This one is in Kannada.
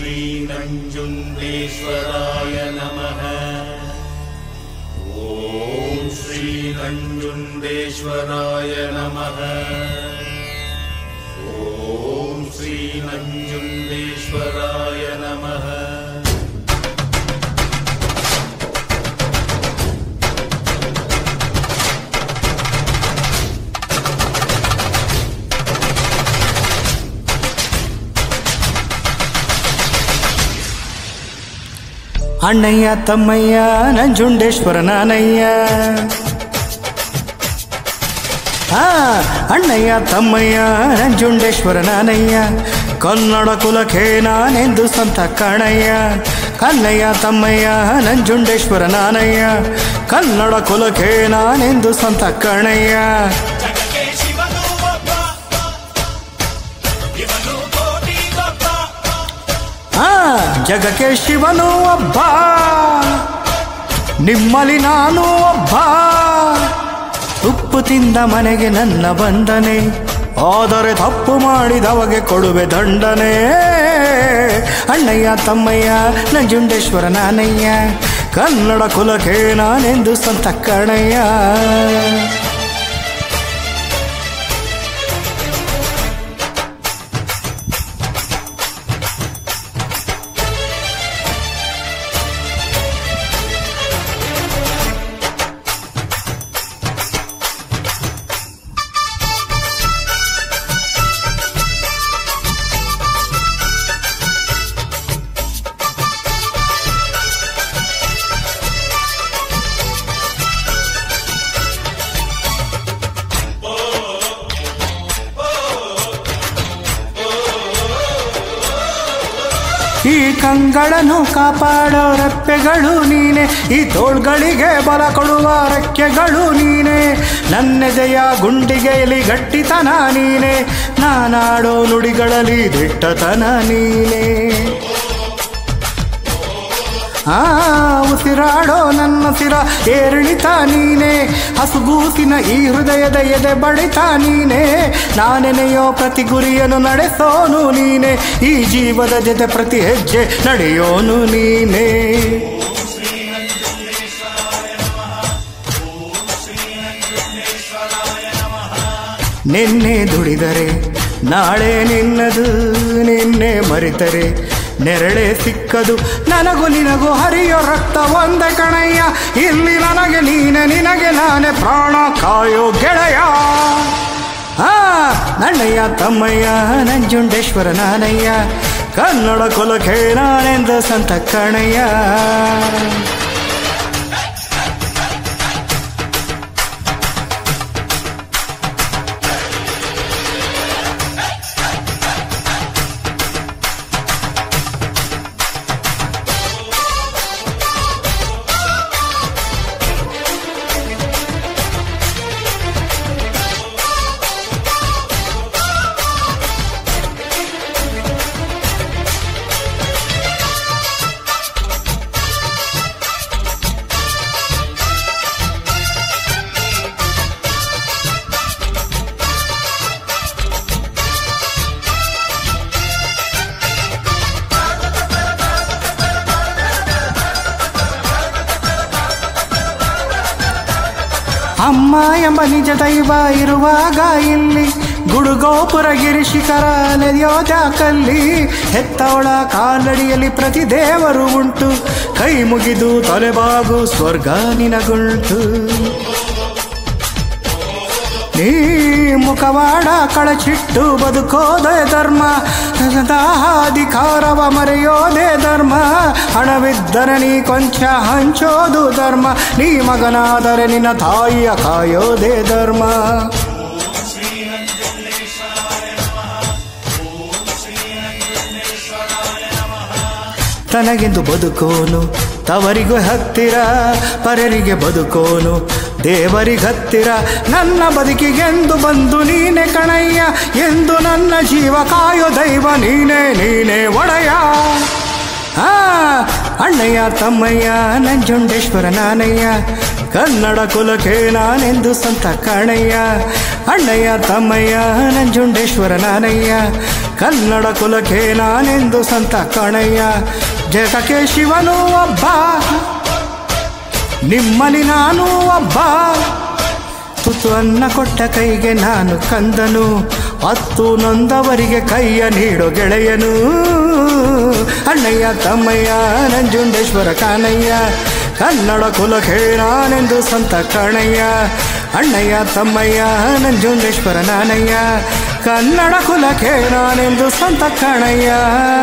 श्रीनञ्जुण्डेश्वराय नमः ॐ श्रीनञ्जुण्डेश्वराय नमः ॐ श्रीनञ्जुण्डेश्वराय नमः ಅಣ್ಣಯ್ಯ ತಮ್ಮಯ್ಯ ನಂಜುಂಡೇಶ್ವರ ನಾನಯ್ಯ ಆ ಅಣ್ಣಯ್ಯ ತಮ್ಮಯ್ಯ ನಂಜುಂಡೇಶ್ವರ ನಾನಯ್ಯ ಕನ್ನಡ ಕುಲಕ್ಕೆ ನಾನೆಂದು ಸಂತ ಕಣಯ್ಯ ಕನ್ನಯ್ಯ ತಮ್ಮಯ್ಯ ನಂಜುಂಡೇಶ್ವರ ನಾನಯ್ಯ ಕನ್ನಡ ಕುಲಕ್ಕೆ ನಾನೆಂದು ಸಂತ ಕಣಯ್ಯ ಜಗಕ್ಕೆ ಶಿವನು ಒಬ್ಬ ಇವನು ಕೋಟಿ ಒಬ್ಬ ಆ ಜಗಕ್ಕೆ ಶಿವನು ಒಬ್ಬ ನಿಮ್ಮಲ್ಲಿ ನಾನು ಒಬ್ಬ ಉಪ್ಪು ತಿಂದ ಮನೆಗೆ ನನ್ನ ಬಂದನೆ ಆದರೆ ತಪ್ಪು ಮಾಡಿದವಗೆ ಕೊಡುವೆ ದಂಡನೆ ಅಣ್ಣಯ್ಯ ತಮ್ಮಯ್ಯ ನಂಜುಂಡೇಶ್ವರ ನಾನಯ್ಯ ಕನ್ನಡ ಕುಲಕ್ಕೆ ನಾನೆಂದು ಸಂತ ಕಣಯ್ಯ ಈ ಕಂಗಳನ್ನು ಕಾಪಾಡೋ ರೆಪ್ಪೆಗಳು ನೀನೆ ಈ ತೋಳ್ಗಳಿಗೆ ಬಲ ಕೊಡುವ ರೆಕ್ಕೆಗಳು ನೀನೆ ನನ್ನೆದೆಯ ಗುಂಡಿಗೆಯಲ್ಲಿ ಗಟ್ಟಿತನ ನೀನೆ ನಾನಾಡೋ ನುಡಿಗಳಲ್ಲಿ ದಿಟ್ಟತನ ನೀನೆ ಆ ಉಸಿರಾಡೋ ನನ್ನ ಸಿರ ಏರಿಳಿತ ನೀನೆ ಹಸುಗೂಸಿನ ಈ ಹೃದಯದ ಎದೆ ಬಡಿತ ನೀನೆ ನಾನೆನೆಯೋ ಪ್ರತಿ ಗುರಿಯನ್ನು ನಡೆಸೋನು ನೀನೆ ಈ ಜೀವದ ಜೊತೆ ಪ್ರತಿ ಹೆಜ್ಜೆ ನಡೆಯೋನು ನೀನೆ ನಿನ್ನೆ ದುಡಿದರೆ ನಾಳೆ ನಿನ್ನದು ನಿನ್ನೆ ಮರಿತರೆ ನೆರಳೆ ಸಿಕ್ಕದು ನನಗೂ ನಿನಗೂ ಹರಿಯೋ ರಕ್ತ ಒಂದೇ ಕಣಯ್ಯ ಇಲ್ಲಿ ನನಗೆ ನೀನೆ ನಿನಗೆ ನಾನೇ ಪ್ರಾಣ ಕಾಯೋ ಗೆಳೆಯ ಆ ನನ್ನಯ್ಯ ತಮ್ಮಯ್ಯ ನಂಜುಂಡೇಶ್ವರ ನಾನಯ್ಯ ಕನ್ನಡ ಕುಲಕ್ಕೆ ನಾನೆಂದ ಸಂತ ಕಣಯ್ಯ ಅಮ್ಮ ಎಂಬ ನಿಜ ದೈವ ಇರುವಾಗ ಇಲ್ಲಿ ಗುಡುಗೋಪುರ ಗಿರಿಶಿಖರ ನೆನೆಯೋದ್ಯಾಕಲ್ಲಿ ಹೆತ್ತವಳ ಕಾಲಡಿಯಲ್ಲಿ ಪ್ರತಿ ದೇವರು ಉಂಟು ಕೈ ಮುಗಿದು ತಲೆಬಾಗು ಸ್ವರ್ಗ ನಿನಗುಂಟು ನೀ ಮುಖವಾಡ ಕಳಚಿಟ್ಟು ಬದುಕೋದೇ ಧರ್ಮ ಅಧಿಕಾರವ ಮರೆಯೋದೇ ಧರ್ಮ ಹಣವಿದ್ದರೆ ನೀ ಕೊಂಚ ಹಂಚೋದು ಧರ್ಮ ನೀ ಮಗನಾದರೆ ನಿನ್ನ ತಾಯಿಯ ಕಾಯೋದೇ ಧರ್ಮ ತನಗೆಂದು ಬದುಕೋನು ತವರಿಗೂ ಹತ್ತಿರ ಪರರಿಗೆ ಬದುಕೋನು ದೇವರಿಗತ್ತಿರ ನನ್ನ ಬದುಕಿಗೆಂದು ಬಂದು ನೀನೆ ಕಣಯ್ಯ ಎಂದು ನನ್ನ ಜೀವ ಕಾಯೋ ದೈವ ನೀನೇ ನೀನೇ ಒಡೆಯ ಆ ಅಣ್ಣಯ್ಯ ತಮ್ಮಯ್ಯ ನಂಜುಂಡೇಶ್ವರ ನಾನಯ್ಯ ಕನ್ನಡ ಕುಲಕ್ಕೆ ನಾನೆಂದು ಸಂತ ಕಾಣಯ್ಯ ಅಣ್ಣಯ್ಯ ತಮ್ಮಯ್ಯ ನಂಜುಂಡೇಶ್ವರ ನಾನಯ್ಯ ಕನ್ನಡ ಕುಲಕ್ಕೆ ನಾನೆಂದು ಸಂತ ಕಣಯ್ಯ ಜಗಕ್ಕೆ ಶಿವನು ಒಬ್ಬ ನಿಮ್ಮಲ್ಲಿ ನಾನು ಒಬ್ಬ ತುತ್ತು ಅನ್ನ ಕೊಟ್ಟ ಕೈಗೆ ನಾನು ಕಂದನು ಹತ್ತು ನೊಂದವರಿಗೆ ಕೈಯ ನೀಡೋ ಗೆಳೆಯನು ಅಣ್ಣಯ್ಯ ತಮ್ಮಯ್ಯ ನಂಜುಂಡೇಶ್ವರ ಕಾನಯ್ಯ ಕನ್ನಡ ಕುಲಕ್ಕೆ ನಾನೆಂದು ಸಂತ ಕಣಯ್ಯ ಅಣ್ಣಯ್ಯ ತಮ್ಮಯ್ಯ ನಂಜುಂಡೇಶ್ವರ ನಾನಯ್ಯ ಕನ್ನಡ ಕುಲಕ್ಕೆ ನಾನೆಂದು ಸಂತ ಕಣಯ್ಯ